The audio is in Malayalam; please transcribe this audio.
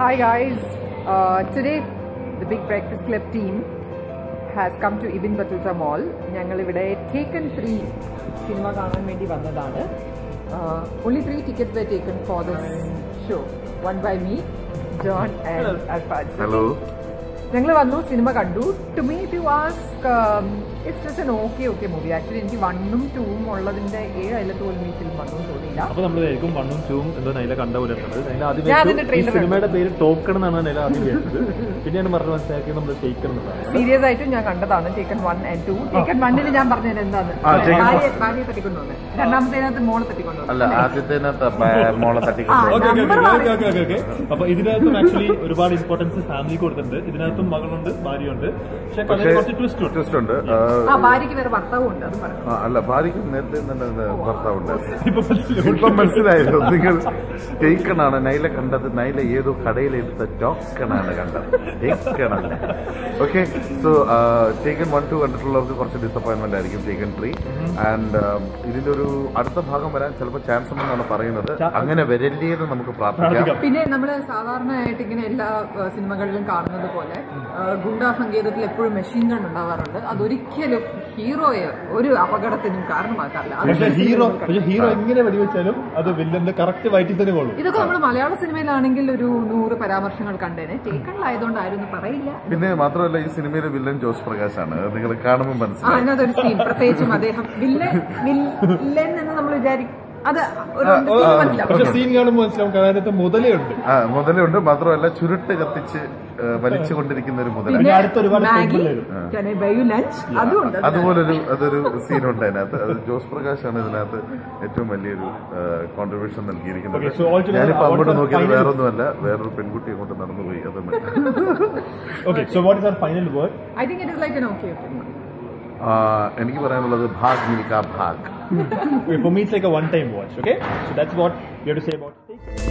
Hi guys. Uh, today the Big Breakfast Club team has come to Ibn Battuta Mall. ഞങ്ങൾ ഇവിടെ ടേക്കൺ ത്രീ സിനിമ കാണാൻ വേണ്ടി വന്നതാണ് only three tickets we taken for this show one by me John and Alfas hello ഞങ്ങൾ വന്നു സിനിമ കണ്ടു to me to ask it's just an okay okay movie actually എനിക്ക് വണ്ണും ടൂവും ഉള്ളതിന്റെ ഏഴ് അയലത്ത് പോലും ഈ ഫിലിം വന്നു തോന്നിയില്ല അപ്പൊ നമ്മൾ വിചാരിക്കും വണ്ണും ടൂവും എന്തോ നൈല കണ്ട പോലെ ഉള്ളത് അതിന് ആദ്യം ഞാൻ വിചാരിച്ചു, അതിന്റെ ഈ trailer സിനിമയുടെ പേര് ടോക്കൺ എന്നാണ് നൈല ആദ്യം വിചാരിച്ചത് പിന്നെയാണ് പറഞ്ഞ് മനസ്സിലാക്കി നമ്മൾ ടേക്കൺ എന്ന് പറയുന്നത് സീരിയസ് ആയിട്ടും ഞാൻ കണ്ടതാണ് taken one and two taken വണ്ണിൽ ഞാൻ പറഞ്ഞത് എന്താണ് ആ, Taken ഭാര്യയെ ഭാര്യയെ തട്ടിക്കൊണ്ടുവന്ന് രണ്ടാമത്തേനകത്ത് മോളെ തട്ടിക്കൊണ്ടുവന്നു അല്ല ആദ്യത്തേനകത്ത് ബ- മോളെ തട്ടിക്കൊണ്ട് okay okay number okay okay okay okay അപ്പൊ ഇതിനകത്തും ആക്ച്വലി ഒരുപാട് ഇമ്പോർട്ടൻസ് ഫാമിലി കൊടുത്തിട്ടുണ്ട് ഇതിനകത്തും മകളുണ്ട് ഭാര്യയുണ്ട് പക്ഷെ കഥയിൽ കുറച്ച് ട്വിസ്റ്റ് ഉണ്ട് ട്വിസ്റ്റ് ഉണ്ട് ആ, ആ ഭാര്യയ്ക്ക് വേറെ ഭർത്താവും ഉണ്ട് അത് പറഞ്ഞു ആ, അല്ല ഭാര്യയ്ക്ക് നേരത്തെ തന്നെ ഇത് ഭർത്താവുണ്ട് ഇപ്പൊ മനസ്സിലായി. ഇപ്പം മനസ്സിലായല്ലോ നിങ്ങൾ ടേക്കണാണ് നൈല കണ്ടത് നൈല ഏതോ കടയിലെടുത്ത ടോക്കണാണ് കണ്ടത് ടേക്കണല്ല okay so taken one two കണ്ടിട്ടുള്ളവർക്ക് കുറച്ച് ഡിസപ്പോയിന്റ്മെന്റ് ആയിരിക്കും ടേക്കൺ ത്രീ ആൻഡ് ഇതിന്റെ ഒരു അടുത്ത ഭാഗം വരാൻ ചിലപ്പോൾ ചാൻസ് ഉണ്ടെന്നാണ് പറയുന്നത് അങ്ങനെ വരല്ലേ എന്ന് നമുക്ക് പ്രാർത്ഥിക്കാം പിന്നെ നമ്മൾ സാധാരണയായിട്ട് ഇങ്ങനെ എല്ലാ ആ, സിനിമകളിലും കാണുന്നത് പോലെ ആ, ഗുണ്ടാ സങ്കേതത്തിൽ എപ്പോഴും മെഷീൻ ഗൺ ഉണ്ടാവാറുണ്ട് അതൊരിക്കലും ഹീറോയെ ഒരു അപകടത്തിനും കാരണമാക്കാറില്ല അത് പക്ഷെ ഈ ഹീറോ സിനിമയിൽ പക്ഷെ ഹീറോ എങ്ങനെ വെടിവെച്ചാലും അത് വില്ലന്റെ കറക്റ്റ് വയറ്റിൽ തന്നെ കൊള്ളും ഇതൊക്കെ നമ്മൾ മലയാള സിനിമയിലാണെങ്കിൽ ഒരു നൂറ് പരാമർശങ്ങൾ കണ്ടേനെ ടേക്കണിലായതുകൊണ്ടായിരുന്നു പറയില്ല പിന്നെ മാത്രമല്ല ഈ സിനിമയിലെ വില്ലൻ ജോസ് പ്രകാശാണ് അത് നിങ്ങൾ കാണുമ്പോൾ ആ മനസ്സിലാവും അതിനകത്തൊരു സീൻ പ്രത്യേകിച്ചും അദ്ദേഹം വില്ലൻ വില്ലൻ എന്ന് നമ്മൾ വിചാരിക്കും അത് ഒരു scene പക്ഷെ മനസ്സിലാവും സീൻ കാണുമ്പോൾ മനസ്സിലാവും അതിനകത്ത് മുതലേ ഉണ്ട് ആ മുതലുണ്ട് മാത്രമല്ല ചുരുട്ട് കത്തിച്ച് ആ, വലിച്ചുകൊണ്ടിരിക്കുന്ന ഒരു മുതല പിന്നെ അടുത്ത ഒരുപാട് മാഗി temple വരും. can I buy you lunch? അതുമുണ്ട് അതുപോലൊരു അതൊരു സീനുണ്ട് അതിനകത്ത് അത് ജോസ് പ്രകാശാണ് ഇതിനകത്ത് ഏറ്റവും വലിയൊരു കോൺട്രിബ്യൂഷൻ നൽകിയിരിക്കുന്നത് Okay, so altogether, ഞാനിപ്പോ what's അങ്ങോട്ട് our നോക്കിയത് final- വേറൊന്നുമല്ല വേറൊരു പെൺകുട്ടി അങ്ങോട്ട് നടന്നുപോയി അത് മതി. Okay so what is our final word I think it is like an okay okay ആ, എനിക്ക് പറയാനുള്ളത് Bhaag Milkha Bhaag for me it's like a one time watch okay so that's what we have to say about Taken.